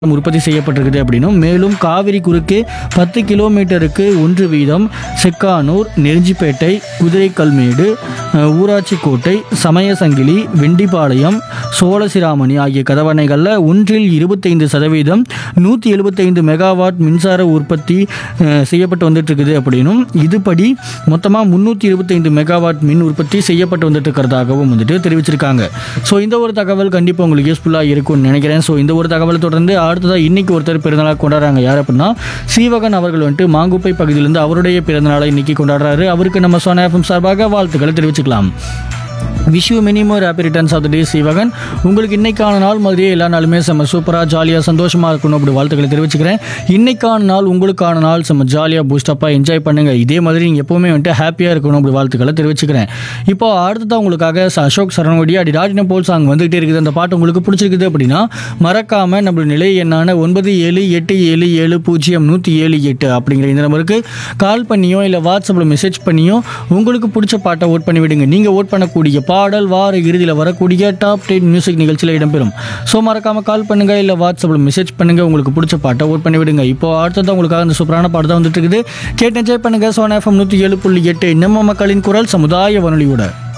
உற்பத்தி செய்யப்பட்டிருக்குது அப்படின்னும் மேலும் காவிரி குறுக்கே பத்து கிலோமீட்டருக்கு ஒன்று வீதம் செக்கானூர் நெருஞ்சிப்பேட்டை குதிரைக்கல்மேடு அஹ், ஊராட்சிக்கோட்டை சமயசங்கிலி வெண்டிப்பாளையம் சோழசிராமணி ஆகிய கதவணைகளில் ஒன்றில் இருபத்தைந்து சதவீதம் நூற்றி எழுபத்தைந்து மெகாவாட் மின்சார உற்பத்தி அஹ், செய்யப்பட்டு வந்துட்டு இருக்குது அப்படின்னும் இதுபடி மொத்தமாக முந்நூற்றி இருபத்தைந்து மெகாவாட் மின் உற்பத்தி செய்யப்பட்டு வந்துட்டு இருக்கிறதாகவும் வந்துட்டு தெரிவிச்சிருக்காங்க ஸோ இந்த ஒரு தகவல் கண்டிப்பாக உங்களுக்கு யூஸ்ஃபுல்லாக இருக்கும்னு நினைக்கிறேன் ஸோ இந்த ஒரு தகவலை தொடர்ந்து அடுத்ததாக இன்னைக்கு ஒருத்தர் பிறந்தநாள் கொண்டாடுறாங்க யார் அப்படின்னா சீவகன் அவர்கள் வந்துட்டு மாங்குப்பை பகுதியிலிருந்து அவருடைய பிறந்தநாளை இன்னைக்கு கொண்டாடுறாரு அவருக்கு நம்ம சோனா எஃப்எம் சார்பாக வாழ்த்துக்களை தெரிவிச்சுக்கலாம் wish you many more happy returns of the day Seevagan உங்களுக்கு இன்னைக்கான நாள் மாதிரியே எல்லா நாளுமே செம்ம சூப்பராக ஜாலியாக சந்தோஷமாக இருக்கணும் அப்படி வாழ்த்துக்களை தெரிவிச்சுக்கிறேன் இன்னைக்கான நாள் உங்களுக்கான நாள் செம்ம ஜாலியாக பூஸ்டப்பாக என்ஜாய் பண்ணுங்கள் இதே மாதிரி நீங்கள் எப்போவுமே வந்துட்டு ஹாப்பியாக இருக்கணும் அப்படி வாழ்த்துக்களை தெரிவிச்சுக்கிறேன் இப்போ அடுத்ததான் உங்களுக்காக ச- அசோக் சரணோடி அடி டாடின போல் சாங் வந்துகிட்டே இருக்குது அந்த பாட்டு உங்களுக்கு பிடிச்சிருக்குது அப்படின்னா மறக்காமல் நம்மளோட நிலை எண்ணான ஒன்பது ஏழு எட்டு ஏழு ஏழு பூஜ்ஜியம் நூற்றி ஏழு எட்டு அப்படிங்கிற இந்த நம்பருக்கு கால் பண்ணியோ இல்லை வாட்ஸ்அப்பில் மெசேஜ் பண்ணியோ உங்களுக்கு பிடிச்ச பாட்டை ஓட் பண்ணி விடுங்க நீங்கள் ஓட் பண்ணக்கூடிய பாடல் வார இறுதியில் வரக்கூடிய டாப் டென் மியூசிக் நிகழ்ச்சியில் இடம்பெறும் ஸோ மறக்காமல் கால் பண்ணுங்க இல்லை வாட்ஸ்அப்பில் மெசேஜ் பண்ணுங்க உங்களுக்கு பிடிச்ச பாட்டை ஓட் பண்ணி விடுங்க இப்போ அடுத்தது உங்களுக்காக அந்த சூப்பரான பாட்டு தான் வந்துட்டு இருக்குது கேட்டு என்ஜாய் பண்ணுங்க சோனா எஃப்எம் நூற்றி ஏழு புள்ளி எட்டு நம்ம மக்களின் குரல் சமுதாய வானொலியோட